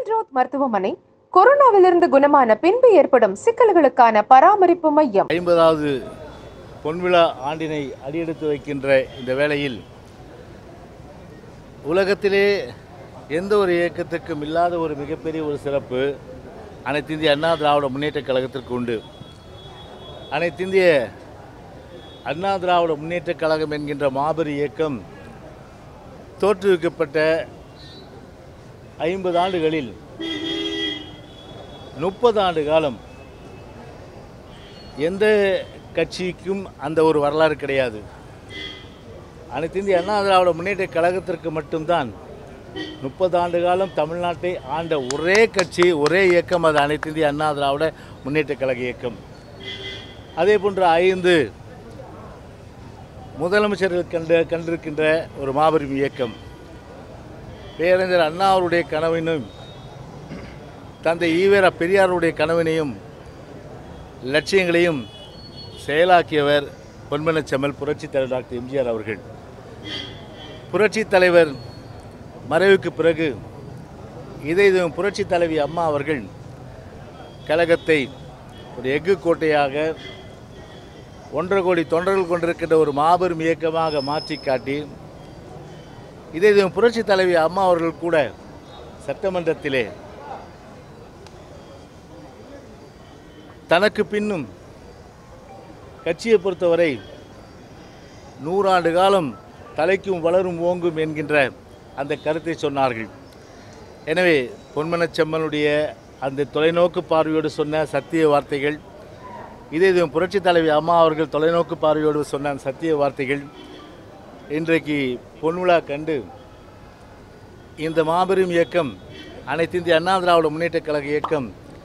ஹெட்ரோத் மருத்துவமனை கொரோனாவிலிருந்து குணமான பின்பு ஏற்படும் சிக்கல்களுக்கான பராமரிப்பு மையம் ஐம்பதாவது பொன்விழா ஆண்டினை அடியெடுத்து வைக்கின்ற இந்த வேளையில் உலகத்திலே எந்த ஒரு இயக்கத்துக்கும் இல்லாத ஒரு மிகப்பெரிய ஒரு சிறப்பு அனைத்து இந்திய அண்ணா திராவிட முன்னேற்றக் கழகத்திற்கு உண்டு அனைத்து இந்திய அண்ணா திராவிட முன்னேற்றக் கழகம் என்கின்ற மாபெரும் இயக்கம் தோற்றுவிக்கப்பட்ட ஐம்பது ஆண்டுகளில் முப்பது ஆண்டு காலம் எந்த கட்சிக்கும் அந்த ஒரு வரலாறு கிடையாது அனைத்து இந்திய அண்ணா திராவிட முன்னேற்ற கழகத்திற்கு மட்டும்தான் முப்பது ஆண்டு காலம் தமிழ்நாட்டை ஆண்ட ஒரே கட்சி ஒரே இயக்கம் அது அனைத்து இந்திய அண்ணா திராவிட முன்னேற்ற கழக இயக்கம் அதே போன்று ஐந்து முதலமைச்சர்கள் கண்டு கண்டிருக்கின்ற ஒரு மாபெரும் இயக்கம் பேரறிஞர் அண்ணா அவருடைய கனவினும் தந்தை ஈவேரா பெரியாருடைய கனவினையும் லட்சியங்களையும் செயலாக்கியவர் பொன்மனச்செம்மல் புரட்சித் தலைவர் டாக்டர் எம்ஜிஆர் அவர்கள் புரட்சித் தலைவர் மறைவுக்கு பிறகு இதை புரட்சித் தலைவி அம்மா அவர்கள் கழகத்தை ஒரு எஃகு கோட்டையாக ஒன்றரை கோடி தொண்டர்கள் கொண்டிருக்கின்ற ஒரு மாபெரும் இயக்கமாக மாற்றி காட்டி இதை புரட்சித் தலைவி அம்மா அவர்கள் கூட சட்டமன்றத்திலே தனக்கு பின்னும் கட்சியை பொறுத்தவரை நூறாண்டு காலம் தலைக்கும் வளரும் ஓங்கும் என்கின்ற அந்த கருத்தை சொன்னார்கள் எனவே பொன்மனச்செம்மனுடைய அந்த தொலைநோக்கு பார்வையோடு சொன்ன சத்திய வார்த்தைகள் இதே இது புரட்சித் தலைவி அம்மா அவர்கள் தொலைநோக்கு பார்வையோடு சொன்ன அந்த சத்திய வார்த்தைகள் இன்றைக்கு பொன்விழா கண்டு இந்த மாபெரும் இயக்கம் அனைத்து இந்திய அண்ணா திராவிட முன்னேற்றக் கழக இயக்கம்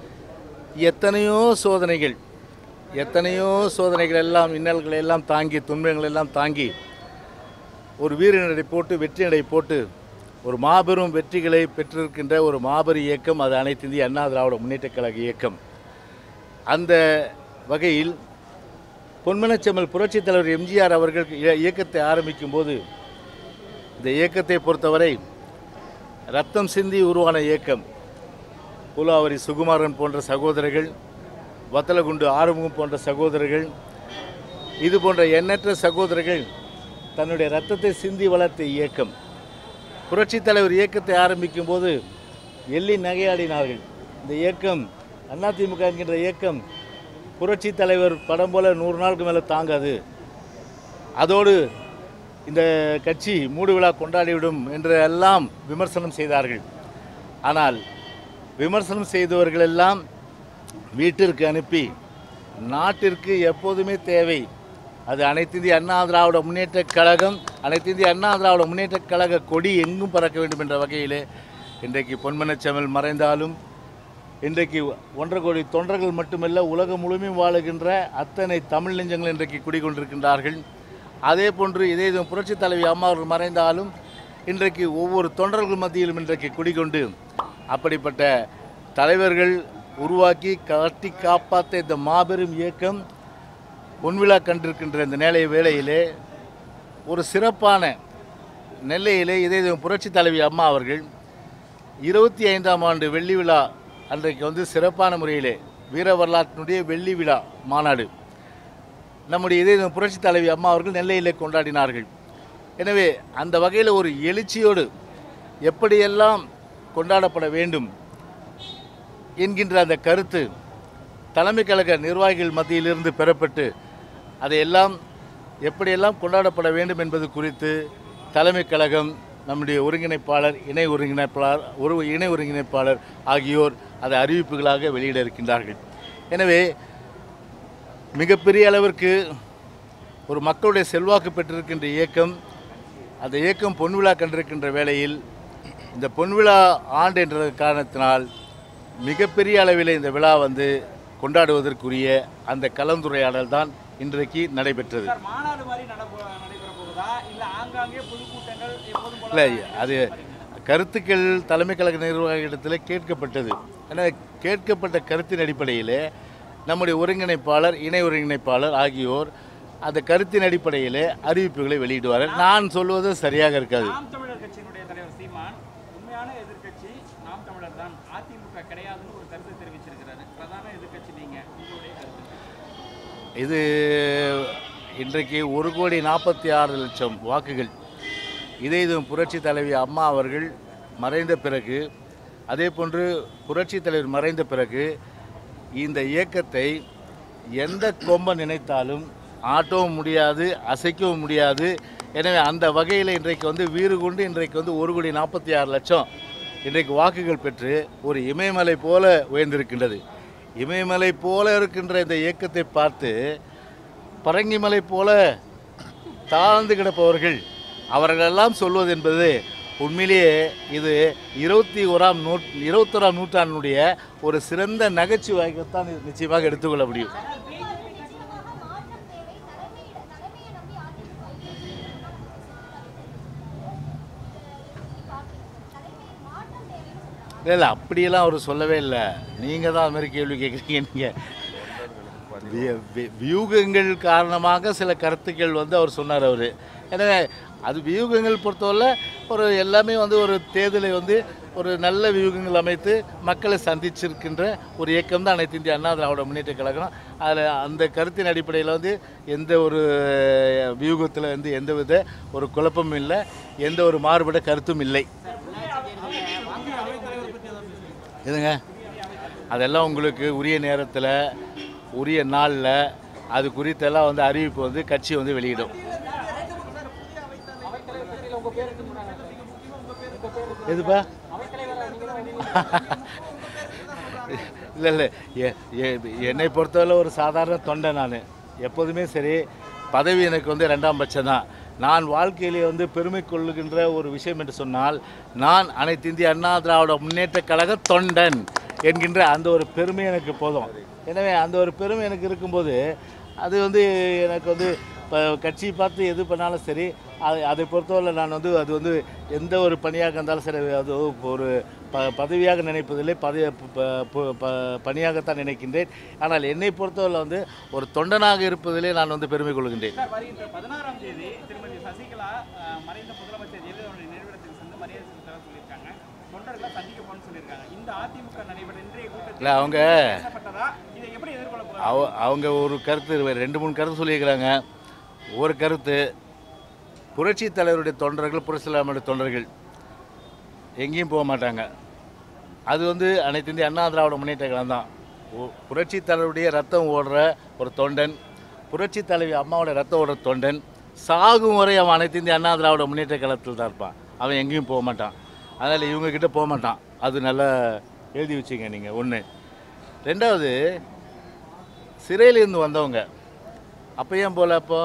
எத்தனையோ சோதனைகள் எத்தனையோ சோதனைகள் எல்லாம் இன்னல்களை எல்லாம் தாங்கி துன்பங்கள் எல்லாம் தாங்கி ஒரு வீரநடை போட்டு வெற்றி நடை போட்டு ஒரு மாபெரும் வெற்றிகளை பெற்றிருக்கின்ற ஒரு மாபெரும் இயக்கம் அது அனைத்து இந்திய அண்ணா திராவிட முன்னேற்றக் கழக இயக்கம் அந்த வகையில் பொன்மனச்செம்மல் புரட்சித் தலைவர் எம்ஜிஆர் அவர்கள் இய- இயக்கத்தை ஆரம்பிக்கும் போது இந்த இயக்கத்தை பொறுத்தவரை ரத்தம் சிந்தி உருவான இயக்கம் பூலாவரி சுகுமாரன் போன்ற சகோதரர்கள் வத்தலகுண்டு ஆறுமுகம் போன்ற சகோதரர்கள் இது போன்ற எண்ணற்ற சகோதரர்கள் தன்னுடைய ரத்தத்தை சிந்தி வளர்த்த இயக்கம் புரட்சித் தலைவர் இயக்கத்தை ஆரம்பிக்கும் போது எள்ளி நகையாடினார்கள் இந்த இயக்கம் அதிமுக என்கின்ற இயக்கம் புரட்சி தலைவர் படம் போல நூறு நாளுக்கு மேலே தாங்காது அதோடு இந்த கட்சி மூடு விழா கொண்டாடிவிடும் என்று எல்லாம் விமர்சனம் செய்தார்கள் ஆனால் விமர்சனம் செய்தவர்கள் எல்லாம் வீட்டிற்கு அனுப்பி நாட்டிற்கு எப்போதுமே தேவை அது அனைத்து இந்திய அண்ணா திராவிட முன்னேற்றக் கழகம் அனைத்து இந்திய அண்ணா திராவிட முன்னேற்றக் கழக கொடி எங்கும் பறக்க வேண்டும் என்ற வகையிலே இன்றைக்கு பொன்மனச்செம்மல் மறைந்தாலும் இன்றைக்கு ஒன்றரை கோடி தொண்டர்கள் மட்டுமல்ல உலகம் முழுமையும் வாழுகின்ற அத்தனை தமிழ் நெஞ்சங்கள் இன்றைக்கு குடிகொண்டிருக்கின்றார்கள் அதே போன்று இதே இது புரட்சித் தலைவி அம்மா அவர்கள் மறைந்தாலும் இன்றைக்கு ஒவ்வொரு தொண்டர்கள் மத்தியிலும் இன்றைக்கு குடிகொண்டு அப்படிப்பட்ட தலைவர்கள் உருவாக்கி கட்டி காப்பாற்ற இந்த மாபெரும் இயக்கம் பொன்விழா கண்டிருக்கின்ற இந்த நேலை வேளையிலே ஒரு சிறப்பான நெல்லையிலே இதே இது புரட்சித் தலைவி அம்மா அவர்கள் இருபத்தி ஐந்தாம் ஆண்டு வெள்ளி விழா அன்றைக்கு வந்து சிறப்பான முறையிலே வீர வரலாற்றினுடைய வெள்ளி விழா மாநாடு நம்முடைய இதே புரட்சி தலைவி அம்மா அவர்கள் நெல்லையிலே கொண்டாடினார்கள் எனவே அந்த வகையில் ஒரு எழுச்சியோடு எப்படியெல்லாம் கொண்டாடப்பட வேண்டும் என்கின்ற அந்த கருத்து தலைமை கழக நிர்வாகிகள் மத்தியிலிருந்து பெறப்பட்டு அதையெல்லாம் எப்படியெல்லாம் கொண்டாடப்பட வேண்டும் என்பது குறித்து தலைமை கழகம் நம்முடைய ஒருங்கிணைப்பாளர் இணை ஒருங்கிணைப்பாளர் ஒரு இணை ஒருங்கிணைப்பாளர் ஆகியோர் அதை அறிவிப்புகளாக வெளியிட இருக்கின்றார்கள் எனவே மிகப்பெரிய அளவிற்கு ஒரு மக்களுடைய செல்வாக்கு பெற்றிருக்கின்ற இயக்கம் அந்த இயக்கம் பொன்விழா கண்டிருக்கின்ற வேளையில் இந்த பொன்விழா ஆண்டு என்ற காரணத்தினால் மிகப்பெரிய அளவில் இந்த விழா வந்து கொண்டாடுவதற்குரிய அந்த கலந்துரையாடல் தான் இன்றைக்கு நடைபெற்றது சார் மாநாடு மாதிரி நடப்போ நடைபெற போகுதா இல்ல ஆங்காங்கே பொதுக்கூட்டங்கள் எப்போதும் போல இல்லை அது கருத்துக்கள் தலைமை கழக நிர்வாகியிடத்தில் கேட்கப்பட்டது ஆனால் கேட்கப்பட்ட கருத்தின் அடிப்படையில் நம்முடைய ஒருங்கிணைப்பாளர் இணை ஒருங்கிணைப்பாளர் ஆகியோர் அந்த கருத்தின் அடிப்படையில் அறிவிப்புகளை வெளியிடுவார்கள் நான் சொல்வது சரியாக இருக்காது நாம் தமிழர் கட்சியினுடைய தலைவர் சீமான் உண்மையான எதிர்க்கட்சி நாம் தமிழர் தான் அதிமுக கிடையாதுன்னு ஒரு கருத்து தெரிவிச்சிருக்கிறாரு பிரதான எதிர்க்கட்சி நீங்க உங்களுடைய கருத்து இது இன்றைக்கு ஒரு கோடி நாற்பத்தி ஆறு லட்சம் வாக்குகள் இதே இது புரட்சி தலைவி அம்மா அவர்கள் மறைந்த பிறகு அதே போன்று புரட்சி தலைவர் மறைந்த பிறகு இந்த இயக்கத்தை எந்த கொம்ப நினைத்தாலும் ஆட்டவும் முடியாது அசைக்கவும் முடியாது எனவே அந்த வகையில் இன்றைக்கு வந்து வீறு கொண்டு இன்றைக்கு வந்து ஒரு கோடி நாற்பத்தி ஆறு லட்சம் இன்றைக்கு வாக்குகள் பெற்று ஒரு இமயமலை போல உயர்ந்திருக்கின்றது இமயமலை போல இருக்கின்ற இந்த இயக்கத்தை பார்த்து பரங்கிமலை போல தாழ்ந்து கிடப்பவர்கள் அவர்களெல்லாம் சொல்வது என்பது உண்மையிலேயே இது இருபத்தி ஓராம் நூ இருபத்தோராம் நூற்றாண்டினுடைய ஒரு சிறந்த நகைச்சுவையாகத்தான் இது நிச்சயமாக எடுத்துக்கொள்ள முடியும் இல்லை இல்லை அப்படியெல்லாம் அவர் சொல்லவே இல்லை நீங்கள் தான் அது மாதிரி கேள்வி கேட்குறீங்க நீங்கள் வி- வி- வியூகங்கள் காரணமாக சில கருத்துக்கள் வந்து அவர் சொன்னார் அவர் எனவே அது வியூகங்கள் பொறுத்தவரை ஒரு எல்லாமே வந்து ஒரு தேர்தலை வந்து ஒரு நல்ல வியூகங்கள் அமைத்து மக்களை சந்திச்சிருக்கின்ற ஒரு இயக்கம் தான் அனைத்து இந்திய அண்ணா திராவிட முன்னேற்ற கழகம் அதில் அந்த கருத்தின் அடிப்படையில் வந்து எந்த ஒரு வியூகத்தில் வந்து எந்தவித ஒரு குழப்பமும் இல்லை எந்த ஒரு மாறுபட்ட கருத்தும் இல்லை எதுங்க அதெல்லாம் உங்களுக்கு உரிய நேரத்தில் உரிய நாளில் அது குறித்தெல்லாம் வந்து அறிவிப்பு வந்து கட்சி வந்து வெளியிடும் எதுப்பா இல்லை இல்லை எ- எ- என்னை பொறுத்தவரை ஒரு சாதாரண தொண்டை நான் எப்போதுமே சரி பதவி எனக்கு வந்து ரெண்டாம் பட்சம் தான் நான் வாழ்க்கையிலே வந்து பெருமை கொள்ளுகின்ற ஒரு விஷயம் என்று சொன்னால் நான் அனைத்து இந்திய அண்ணா திராவிட முன்னேற்ற கழக தொண்டன் என்கின்ற அந்த ஒரு பெருமை எனக்கு போதும் எனவே அந்த ஒரு பெருமை எனக்கு இருக்கும்போது அது வந்து எனக்கு வந்து இப்போ கட்சி பார்த்து எது பண்ணாலும் சரி அது அதை பொறுத்தவரை நான் வந்து அது வந்து எந்த ஒரு பணியாக இருந்தாலும் சரி அது ஒரு ப பதவியாக நினைப்பதில்லை பதவி ப- ப- ப- பணியாகத்தான் நினைக்கின்றேன் ஆனால் என்னை பொறுத்தவரை வந்து ஒரு தொண்டனாக இருப்பதிலே நான் வந்து பெருமை கொள்கின்றேன் சார் வருகின்ற பதினாறாம் தேதி திருமதி சசிகலா அஹ், மறைந்த முதலமைச்சர் ஜெயலலிதாவுடைய நினைவிடத்துக்கு சென்று மரியாதை செலுத்த சொல்லியிருக்காங்க தொண்டர்களை சந்திக்க போகணும்னு சொல்லியிருக்காங்க இந்த அதிமுக நடைபெற இன்றைய இல்லை கூட்டத்தில் அவங்க பேசப்பட்டதா இதை எப்படி எதிர்கொள்ள போகிறாங்க அவ அவங்க ஒரு கருத்து ரெண்டு மூணு கருத்து சொல்லியிருக்கிறாங்க ஒரு கருத்து புரட்சி தலைவருடைய தொண்டர்கள் புரட்சி தலைவருடைய தொண்டர்கள் எங்கேயும் போக மாட்டாங்க அது வந்து அனைத்து இந்திய அண்ணா திராவிட முன்னேற்ற கழகம் தான் ஒ- புரட்சி தலைவருடைய ரத்தம் ஓடுற ஒரு தொண்டன் புரட்சி தலைவி அம்மாவோட ரத்தம் ஓடுற தொண்டன் சாகும் வரை அவன் அனைத்து இந்திய அண்ணா திராவிட முன்னேற்ற கழகத்தில் தான் இருப்பான் அவன் எங்கேயும் போக மாட்டான் அதனால் இவங்க கிட்ட போக மாட்டான் அது நல்லா எழுதி வச்சுங்க நீங்கள் ஒன்று ரெண்டாவது சிறையிலேருந்து வந்தவங்க அப்போ ஏன் போகல அப்போ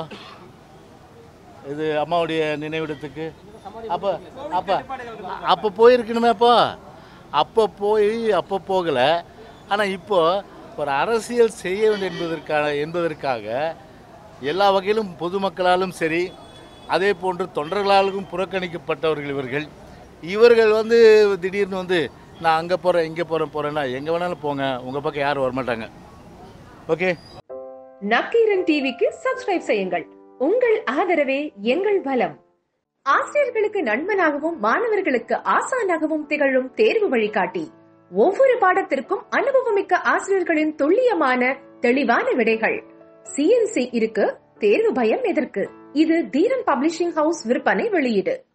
இது அம்மாவுடைய நினைவிடத்துக்கு அப்போ அப்போ அப்போ போயிருக்கணுமே அப்போ அப்போ போய் அப்போ போகலை ஆனால் இப்போ ஒரு அரசியல் செய்ய வேண்டும் என்பதற்கான என்பதற்காக எல்லா வகையிலும் பொதுமக்களாலும் சரி அதே போன்று தொண்டர்களாலும் புறக்கணிக்கப்பட்டவர்கள் இவர்கள் இவர்கள் வந்து திடீர்னு வந்து நான் அங்கே போகிறேன் இங்கே போகிறேன் போகிறேன்னா எங்கே வேணாலும் போங்க உங்கள் பக்கம் யாரும் வரமாட்டாங்க ஓகே நக்கீரன் டிவிக்கு சப்ஸ்கிரைப் செய்யுங்கள் உங்கள் ஆதரவே எங்கள் பலம் ஆசிரியர்களுக்கு நண்பனாகவும் மாணவர்களுக்கு ஆசானாகவும் திகழும் தேர்வு வழிகாட்டி ஒவ்வொரு பாடத்திற்கும் அனுபவமிக்க ஆசிரியர்களின் துல்லியமான தெளிவான விடைகள் சிஎன்சி இருக்கு தேர்வு பயம் எதற்கு இது தீரன் பப்ளிஷிங் ஹவுஸ் விற்பனை வெளியீடு